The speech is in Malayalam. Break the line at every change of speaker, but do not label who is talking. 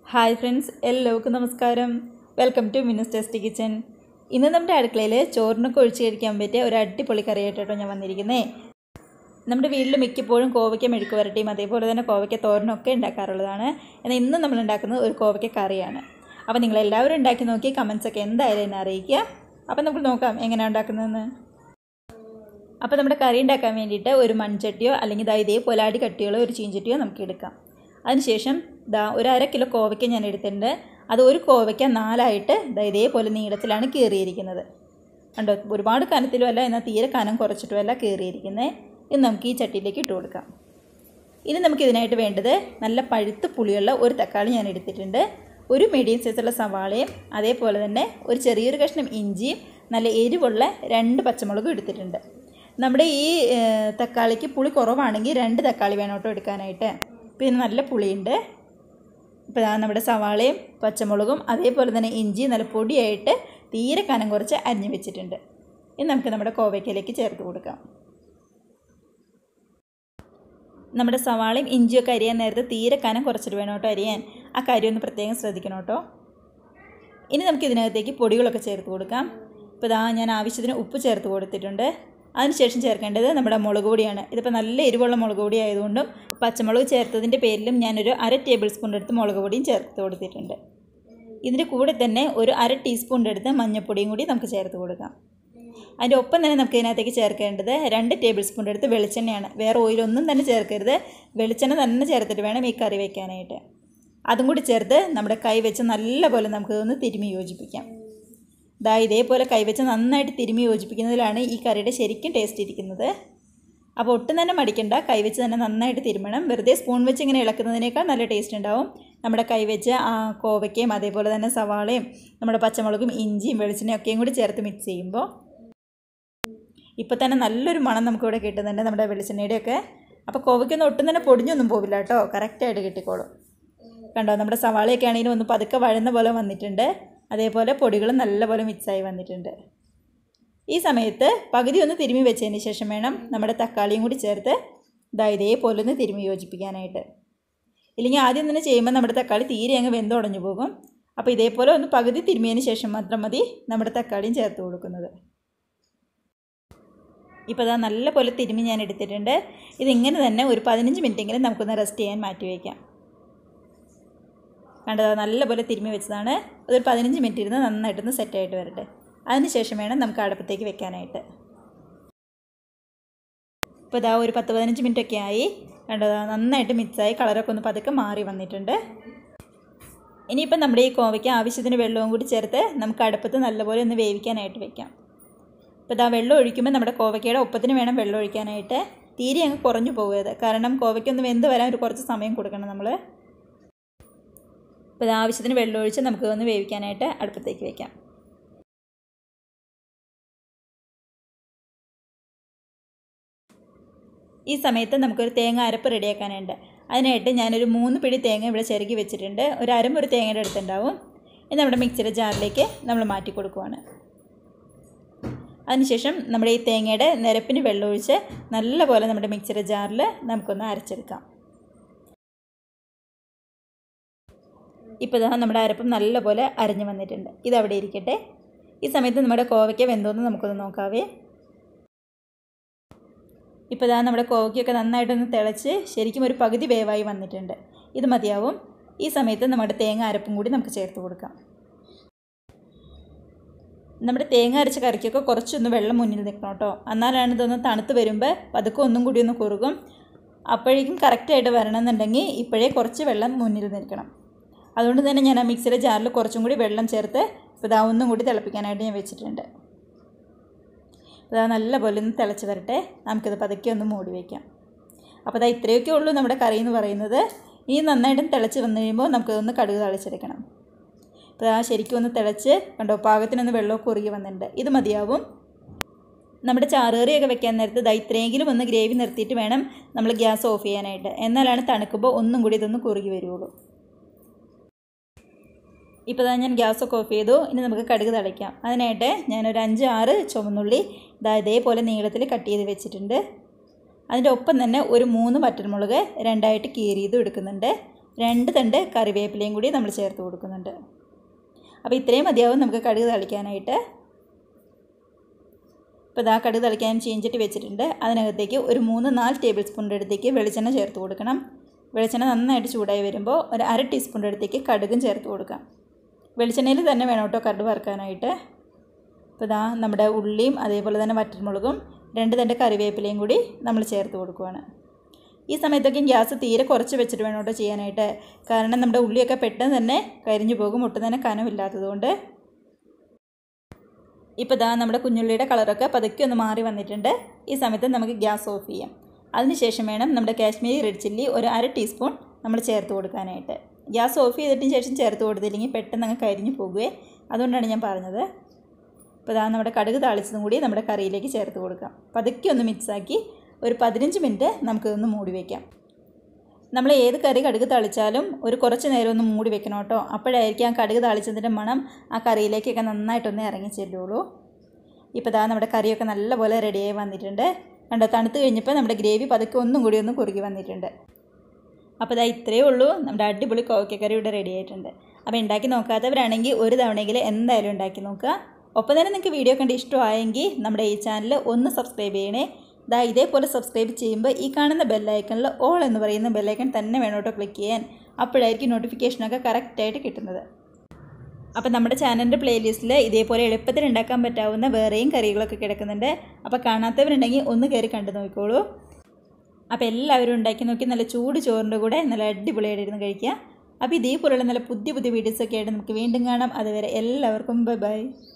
ഹായ് ഫ്രണ്ട്സ് എല്ലാവർക്കും നമസ്കാരം വെൽക്കം ടു മിനസ് ടെസ്റ്റ് കിച്ചൻ ഇന്ന് നമ്മുടെ അടുക്കളയിൽ ചോറിനൊക്കെ ഒഴിച്ച് കഴിക്കാൻ പറ്റിയ ഒരു അടിപൊളി കറിയായിട്ടോ ഞാൻ വന്നിരിക്കുന്നേ നമ്മുടെ വീട്ടിൽ മിക്കപ്പോഴും കോവയ്ക്ക മെഴുക്ക് വരട്ടിയും അതേപോലെ തന്നെ കോവയ്ക്ക തോരനൊക്കെ ഉണ്ടാക്കാറുള്ളതാണ് എന്നാൽ ഇന്ന് നമ്മൾ ഉണ്ടാക്കുന്നത് ഒരു കോവയ്ക്ക കറിയാണ് അപ്പോൾ നിങ്ങൾ എല്ലാവരും ഉണ്ടാക്കി നോക്കി കമൻസൊക്കെ എന്തായാലും എന്നെ അറിയിക്കുക അപ്പോൾ നമുക്ക് നോക്കാം എങ്ങനെയാണ് ഉണ്ടാക്കുന്നതെന്ന് അപ്പോൾ നമ്മുടെ കറി ഉണ്ടാക്കാൻ വേണ്ടിയിട്ട് ഒരു മൺചട്ടിയോ അല്ലെങ്കിൽ ദാ ഇതേപോലെ അടി കട്ടിയുള്ള ഒരു ചീഞ്ചട്ടിയോ നമുക്ക് എടുക്കാം അതിനുശേഷം ദാ ഒരു അര കിലോ കോവയ്ക്ക ഞാൻ എടുത്തിട്ടുണ്ട് അത് ഒരു കോവയ്ക്ക നാലായിട്ട് ദാ ഇതേപോലെ നീളത്തിലാണ് കീറിയിരിക്കുന്നത് കണ്ടോ ഒരുപാട് കനത്തിലും അല്ല എന്നാൽ തീരെ കനം കുറച്ചിട്ടും അല്ല കീറിയിരിക്കുന്നത് ഇത് നമുക്ക് ഈ ചട്ടിയിലേക്ക് ഇട്ട് കൊടുക്കാം ഇനി നമുക്ക് ഇതിനായിട്ട് വേണ്ടത് നല്ല പഴുത്ത് പുളിയുള്ള ഒരു തക്കാളി ഞാൻ എടുത്തിട്ടുണ്ട് ഒരു മീഡിയം സൈസുള്ള സവാളയും അതേപോലെ തന്നെ ഒരു ചെറിയൊരു കഷ്ണം ഇഞ്ചിയും നല്ല എരിവുള്ള രണ്ട് പച്ചമുളകും എടുത്തിട്ടുണ്ട് നമ്മുടെ ഈ ഏഹ്, തക്കാളിക്ക് പുളി കുറവാണെങ്കിൽ രണ്ട് തക്കാളി വേണം കേട്ടോ എടുക്കാനായിട്ട് പിന്നെ നല്ല പുളിയുണ്ട് ഇപ്പോൾ ദാ നമ്മുടെ സവാളയും പച്ചമുളകും അതേപോലെ തന്നെ ഇഞ്ചി നല്ല പൊടിയായിട്ട് തീരെ കനം കുറച്ച് അരിഞ്ഞു വെച്ചിട്ടുണ്ട് ഇനി നമുക്ക് നമ്മുടെ കോവയ്ക്കയിലേക്ക് ചേർത്ത് കൊടുക്കാം നമ്മുടെ സവാളയും ഇഞ്ചിയൊക്കെ അരിയാൻ നേരത്തെ തീരെ കനം കുറച്ചിട്ട് വേണം കേട്ടോ അരിയാൻ ആ കാര്യം ഒന്ന് പ്രത്യേകം ശ്രദ്ധിക്കണം കേട്ടോ ഇനി നമുക്ക് ഇതിനകത്തേക്ക് പൊടികളൊക്കെ ചേർത്ത് കൊടുക്കാം ഇപ്പോൾ ഇതാ ഞാൻ ആവശ്യത്തിന് ഉപ്പ് ചേർത്ത് കൊടുത്തിട്ടുണ്ട് അതിനുശേഷം ചേർക്കേണ്ടത് നമ്മുടെ മുളക് പൊടിയാണ് ഇതിപ്പോൾ നല്ല എരിവുള്ള മുളക് പൊടി ആയതുകൊണ്ടും പച്ചമുളക് ചേർത്തതിൻ്റെ പേരിലും ഞാനൊരു അര ടേബിൾ സ്പൂൺ എടുത്ത് മുളക് പൊടിയും ചേർത്ത് കൊടുത്തിട്ടുണ്ട് ഇതിൻ്റെ കൂടെ തന്നെ ഒരു അര ടീസ്പൂൺ എടുത്ത് മഞ്ഞൾപ്പൊടിയും കൂടി നമുക്ക് ചേർത്ത് കൊടുക്കാം അതിൻ്റെ ഒപ്പം തന്നെ നമുക്ക് ഇതിനകത്തേക്ക് ചേർക്കേണ്ടത് രണ്ട് ടേബിൾ സ്പൂൺ എടുത്ത് വെളിച്ചെണ്ണയാണ് വേറെ ഓയിലൊന്നും തന്നെ ചേർക്കരുത് വെളിച്ചെണ്ണ തന്നെ ചേർത്തിട്ട് വേണം ഈ കറി വയ്ക്കാനായിട്ട് അതും കൂടി ചേർത്ത് നമ്മുടെ കൈ വെച്ച് നല്ലപോലെ നമുക്ക് ഇതൊന്ന് തിരുമ്മി യോജിപ്പിക്കാം ദാ ഇതേപോലെ കൈവച്ച് നന്നായിട്ട് തിരുമ്മി യോജിപ്പിക്കുന്നതിലാണ് ഈ കറിയുടെ ശരിക്കും ടേസ്റ്റ് ഇരിക്കുന്നത് അപ്പോൾ ഒട്ടും തന്നെ മടിക്കണ്ട കൈവച്ച് തന്നെ നന്നായിട്ട് തിരുമണം വെറുതെ സ്പൂൺ വെച്ച് ഇങ്ങനെ ഇളക്കുന്നതിനേക്കാൾ നല്ല ടേസ്റ്റ് ഉണ്ടാവും നമ്മുടെ കൈവച്ച് ആ കോവയ്ക്കയും അതേപോലെ തന്നെ സവാളയും നമ്മുടെ പച്ചമുളകും ഇഞ്ചിയും വെളിച്ചെണ്ണയും ഒക്കെയും കൂടി ചേർത്ത് മിക്സ് ചെയ്യുമ്പോൾ ഇപ്പോൾ തന്നെ നല്ലൊരു മണം നമുക്കിവിടെ കിട്ടുന്നുണ്ട് നമ്മുടെ വെളിച്ചെണ്ണയുടെയൊക്കെ അപ്പോൾ കോവയ്ക്കൊന്നും ഒട്ടും തന്നെ പൊടിഞ്ഞൊന്നും പോവില്ല കേട്ടോ കറക്റ്റായിട്ട് കിട്ടിക്കോളും കണ്ടോ നമ്മുടെ സവാളയൊക്കെ ആണെങ്കിലും ഒന്ന് പതുക്കെ വഴുന്ന പോലെ വന്നിട്ടുണ്ട് അതേപോലെ പൊടികളും നല്ലപോലെ മിക്സായി വന്നിട്ടുണ്ട് ഈ സമയത്ത് പകുതി ഒന്ന് തിരുമ്മി വെച്ചതിന് ശേഷം വേണം നമ്മുടെ തക്കാളിയും കൂടി ചേർത്ത് ഇതാ ഇതേപോലെ ഒന്ന് തിരുമ്മി യോജിപ്പിക്കാനായിട്ട് ഇല്ലെങ്കിൽ ആദ്യം തന്നെ ചെയ്യുമ്പോൾ നമ്മുടെ തക്കാളി തീരെ അങ്ങ് വെന്തുടഞ്ഞു പോകും അപ്പോൾ ഇതേപോലെ ഒന്ന് പകുതി തിരുമ്മിയതിന് ശേഷം മാത്രം മതി നമ്മുടെ തക്കാളിയും ചേർത്ത് കൊടുക്കുന്നത് ഇപ്പോൾ അതാ നല്ല പോലെ തിരുമ്മി ഞാൻ എടുത്തിട്ടുണ്ട് ഇതിങ്ങനെ തന്നെ ഒരു പതിനഞ്ച് മിനിറ്റെങ്കിലും നമുക്കൊന്ന് റെസ്റ്റ് ചെയ്യാൻ മാറ്റി വയ്ക്കാം കണ്ടത് നല്ലപോലെ തിരുമ്മി വെച്ചതാണ് അതൊരു പതിനഞ്ച് മിനിറ്റ് ഇരുന്ന് നന്നായിട്ടൊന്ന് സെറ്റായിട്ട് വരട്ടെ അതിനുശേഷം വേണം നമുക്ക് അടുപ്പത്തേക്ക് വെക്കാനായിട്ട് ഇപ്പോൾ ഇതാ ഒരു പത്ത് പതിനഞ്ച് മിനിറ്റ് ഒക്കെ ആയി കണ്ടതാ നന്നായിട്ട് മിക്സായി കളറൊക്കെ ഒന്ന് പതുക്കെ മാറി വന്നിട്ടുണ്ട് ഇനിയിപ്പം നമ്മുടെ ഈ കോവയ്ക്ക് ആവശ്യത്തിന് വെള്ളവും കൂടി ചേർത്ത് നമുക്ക് അടുപ്പത്ത് നല്ലപോലെ ഒന്ന് വേവിക്കാനായിട്ട് വെക്കാം ഇപ്പോൾ ഇതാ വെള്ളം ഒഴിക്കുമ്പോൾ നമ്മുടെ കോവയ്ക്കയുടെ ഒപ്പത്തിന് വേണം വെള്ളം ഒഴിക്കാനായിട്ട് തീരെ അങ്ങ് കുറഞ്ഞു പോകരുത് കാരണം കോവയ്ക്കൊന്ന് വെന്ത് വരാൻ ഒരു കുറച്ച് സമയം കൊടുക്കണം നമ്മൾ അപ്പോൾ ഇത് ആവശ്യത്തിന് വെള്ളം ഒഴിച്ച് നമുക്ക് ഒന്ന് വേവിക്കാനായിട്ട് അടുപ്പത്തേക്ക് വെക്കാം ഈ സമയത്ത് നമുക്കൊരു തേങ്ങ അരപ്പ് റെഡിയാക്കാനുണ്ട് അതിനായിട്ട് ഞാനൊരു മൂന്ന് പിടി തേങ്ങ ഇവിടെ ചിരകി വെച്ചിട്ടുണ്ട് ഒരു അരമ്പൊരു തേങ്ങയുടെ അടുത്തുണ്ടാവും ഇത് നമ്മുടെ മിക്സിയുടെ ജാറിലേക്ക് നമ്മൾ മാറ്റി കൊടുക്കുവാണ് അതിനുശേഷം നമ്മുടെ ഈ തേങ്ങയുടെ നിരപ്പിന് വെള്ളമൊഴിച്ച് നല്ലപോലെ നമ്മുടെ മിക്സിയുടെ ജാറിൽ നമുക്കൊന്ന് അരച്ചെടുക്കാം ഇപ്പോൾ ഇതാ നമ്മുടെ അരപ്പം നല്ലപോലെ അരഞ്ഞു വന്നിട്ടുണ്ട് ഇതവിടെ ഇരിക്കട്ടെ ഈ സമയത്ത് നമ്മുടെ കോവയ്ക്ക വെന്തോന്ന് നമുക്കൊന്ന് നോക്കാവേ ഇപ്പോൾ ഇതാ നമ്മുടെ കോവയ്ക്കൊക്കെ നന്നായിട്ടൊന്ന് തിളച്ച് ശരിക്കും ഒരു പകുതി വേവായി വന്നിട്ടുണ്ട് ഇത് മതിയാവും ഈ സമയത്ത് നമ്മുടെ തേങ്ങ അരപ്പും കൂടി നമുക്ക് ചേർത്ത് കൊടുക്കാം നമ്മുടെ തേങ്ങ അരച്ച കറിക്കൊക്കെ കുറച്ചൊന്ന് വെള്ളം മുന്നിൽ നിൽക്കണം കേട്ടോ എന്നാലാണ് ഇതൊന്ന് തണുത്ത് വരുമ്പോൾ പതുക്കെ ഒന്നും കൂടി ഒന്ന് കുറുകും അപ്പോഴേക്കും കറക്റ്റായിട്ട് വരണമെന്നുണ്ടെങ്കിൽ ഇപ്പോഴേ കുറച്ച് വെള്ളം മുന്നിൽ നിൽക്കണം അതുകൊണ്ട് തന്നെ ഞാൻ ആ മിക്സിയുടെ ജാറിൽ കുറച്ചും കൂടി വെള്ളം ചേർത്ത് ഇപ്പോൾ ഇതാ ഒന്നും കൂടി തിളപ്പിക്കാനായിട്ട് ഞാൻ വെച്ചിട്ടുണ്ട് അപ്പോൾ ഇതാ നല്ലപോലെ ഒന്ന് തിളച്ച് വരട്ടെ നമുക്കിത് പതുക്കെ ഒന്ന് മൂടി വയ്ക്കാം അപ്പോൾ ഇതാ ഇത്രയൊക്കെ ഉള്ളൂ നമ്മുടെ കറി എന്ന് പറയുന്നത് ഇനി നന്നായിട്ടും തിളച്ച് വന്നു കഴിയുമ്പോൾ നമുക്കിതൊന്ന് കടുക് തളിച്ചെടുക്കണം അപ്പോൾ ആ ശരിക്കും ഒന്ന് തിളച്ച് കണ്ടോ പാകത്തിനൊന്ന് വെള്ളമൊക്കെ കുറുകി വന്നിട്ടുണ്ട് ഇത് മതിയാവും നമ്മുടെ ചാറുകറിയൊക്കെ വെക്കാൻ നേരത്ത് ദാ ഇത്രയെങ്കിലും ഒന്ന് ഗ്രേവി നിർത്തിയിട്ട് വേണം നമ്മൾ ഗ്യാസ് ഓഫ് ചെയ്യാനായിട്ട് എന്നാലാണ് തണുക്കുമ്പോൾ ഒന്നും കൂടി ഇതൊന്ന് കുറുകി വരുള്ളൂ ഇപ്പോൾ ദാ ഞാൻ ഗ്യാസൊക്കെ ഓഫ് ചെയ്തു ഇനി നമുക്ക് കടുക് തളിക്കാം അതിനായിട്ട് ഞാനൊരു അഞ്ച് ആറ് ചുവന്നുള്ളി ഇതാ ഇതേപോലെ നീളത്തിൽ കട്ട് ചെയ്ത് വെച്ചിട്ടുണ്ട് അതിൻ്റെ ഒപ്പം തന്നെ ഒരു മൂന്ന് വറ്റൽമുളക് രണ്ടായിട്ട് കീറിയതും എടുക്കുന്നുണ്ട് രണ്ട് തണ്ട് കറിവേപ്പിലയും കൂടി നമ്മൾ ചേർത്ത് കൊടുക്കുന്നുണ്ട് അപ്പോൾ ഇത്രയും മതിയാവും നമുക്ക് കടുക് തളിക്കാനായിട്ട് ഇപ്പോൾ ഇതാ കടുക് തളിക്കാൻ ചീഞ്ചട്ടി വെച്ചിട്ടുണ്ട് അതിനകത്തേക്ക് ഒരു മൂന്ന് നാല് ടേബിൾ സ്പൂണിൻ്റെ അടുത്തേക്ക് വെളിച്ചെണ്ണ ചേർത്ത് കൊടുക്കണം വെളിച്ചെണ്ണ നന്നായിട്ട് ചൂടായി വരുമ്പോൾ ഒരു അര ടീസ്പൂണിൻ്റെ അടുത്തേക്ക് കടുകും ചേർത്ത് കൊടുക്കാം വെളിച്ചെണ്ണയിൽ തന്നെ വേണം കേട്ടോ കടുക് വറുക്കാനായിട്ട് ഇപ്പോൾ ഇതാ നമ്മുടെ ഉള്ളിയും അതേപോലെ തന്നെ വറ്റൽമുളകും രണ്ട് തണ്ട് കറിവേപ്പിലയും കൂടി നമ്മൾ ചേർത്ത് കൊടുക്കുവാണ് ഈ സമയത്തൊക്കെ ഗ്യാസ് തീരെ കുറച്ച് വെച്ചിട്ട് വേണം കേട്ടോ ചെയ്യാനായിട്ട് കാരണം നമ്മുടെ ഉള്ളിയൊക്കെ പെട്ടെന്ന് തന്നെ കരിഞ്ഞു പോകും ഒട്ടും തന്നെ കനമില്ലാത്തതുകൊണ്ട് ഇപ്പോൾ ഇതാ നമ്മുടെ കുഞ്ഞുള്ളിയുടെ കളറൊക്കെ പതുക്കെ ഒന്ന് മാറി വന്നിട്ടുണ്ട് ഈ സമയത്ത് നമുക്ക് ഗ്യാസ് ഓഫ് ചെയ്യാം അതിനുശേഷം വേണം നമ്മുടെ കാശ്മീരി റെഡ് ചില്ലി ഒരു അര ടീസ്പൂൺ നമ്മൾ ചേർത്ത് കൊടുക്കാനായിട്ട് ഗ്യാസ് ഓഫ് ചെയ്തിട്ടിന് ശേഷം ചേർത്ത് കൊടുത്തില്ലെങ്കിൽ പെട്ടെന്ന് അങ്ങ് കരിഞ്ഞു പോകുകയെ അതുകൊണ്ടാണ് ഞാൻ പറഞ്ഞത് ഇപ്പോൾ ഇതാ നമ്മുടെ കടുക് താളിച്ചതും കൂടി നമ്മുടെ കറിയിലേക്ക് ചേർത്ത് കൊടുക്കാം പതുക്കെ ഒന്ന് മിക്സാക്കി ഒരു പതിനഞ്ച് മിനിറ്റ് നമുക്കിതൊന്ന് മൂടി വയ്ക്കാം നമ്മൾ ഏത് കറി കടുക് തളിച്ചാലും ഒരു കുറച്ച് നേരം ഒന്ന് മൂടി വെക്കണം കേട്ടോ അപ്പോഴായിരിക്കും ആ കടുക് തളിച്ചതിൻ്റെ മണം ആ കറിയിലേക്കൊക്കെ നന്നായിട്ടൊന്ന് ഇറങ്ങി ചെല്ലുള്ളൂ ഇപ്പോൾ ഇതാ നമ്മുടെ കറിയൊക്കെ നല്ലപോലെ റെഡിയായി വന്നിട്ടുണ്ട് കണ്ടോ തണുത്ത് കഴിഞ്ഞപ്പോൾ നമ്മുടെ ഗ്രേവി പതുക്കെ ഒന്നും കൂടി ഒന്ന് കുറുകി വന്നിട്ടുണ്ട് അപ്പോൾ ഇതാ ഇത്രയേ ഉള്ളൂ നമ്മുടെ അടിപൊളി കോവയ്ക്കക്കറി ഇവിടെ റെഡി ആയിട്ടുണ്ട് അപ്പോൾ ഉണ്ടാക്കി നോക്കാത്തവരാണെങ്കിൽ ഒരു തവണയെങ്കിലും എന്തായാലും ഉണ്ടാക്കി നോക്കുക ഒപ്പം തന്നെ നിങ്ങൾക്ക് വീഡിയോ കണ്ട് ഇഷ്ടമായെങ്കിൽ നമ്മുടെ ഈ ചാനൽ ഒന്ന് സബ്സ്ക്രൈബ് ചെയ്യണേ ദാ ഇതേപോലെ സബ്സ്ക്രൈബ് ചെയ്യുമ്പോൾ ഈ കാണുന്ന ബെല്ലൈക്കണിൽ ഓൾ എന്ന് പറയുന്ന ബെല്ലൈക്കൺ തന്നെ വേണം കേട്ടോ ക്ലിക്ക് ചെയ്യാൻ അപ്പോഴായിരിക്കും നോട്ടിഫിക്കേഷനൊക്കെ കറക്റ്റായിട്ട് കിട്ടുന്നത് അപ്പോൾ നമ്മുടെ ചാനലിൻ്റെ പ്ലേലിസ്റ്റിൽ ഇതേപോലെ എളുപ്പത്തിൽ ഉണ്ടാക്കാൻ പറ്റാവുന്ന വേറെയും കറികളൊക്കെ കിടക്കുന്നുണ്ട് അപ്പോൾ കാണാത്തവരുണ്ടെങ്കിൽ ഒന്ന് കയറി കണ്ടു നോക്കിക്കോളൂ അപ്പോൾ എല്ലാവരും ഉണ്ടാക്കി നോക്കി നല്ല ചൂട് ചോറിൻ്റെ കൂടെ നല്ല അടിപൊളിയായിട്ട് ഇരുന്ന് കഴിക്കുക അപ്പോൾ ഇതേപോലെയുള്ള നല്ല പുതിയ പുതിയ വീഡിയോസൊക്കെ ആയിട്ട് നമുക്ക് വീണ്ടും കാണാം അതുവരെ എല്ലാവർക്കും ബൈ ബൈ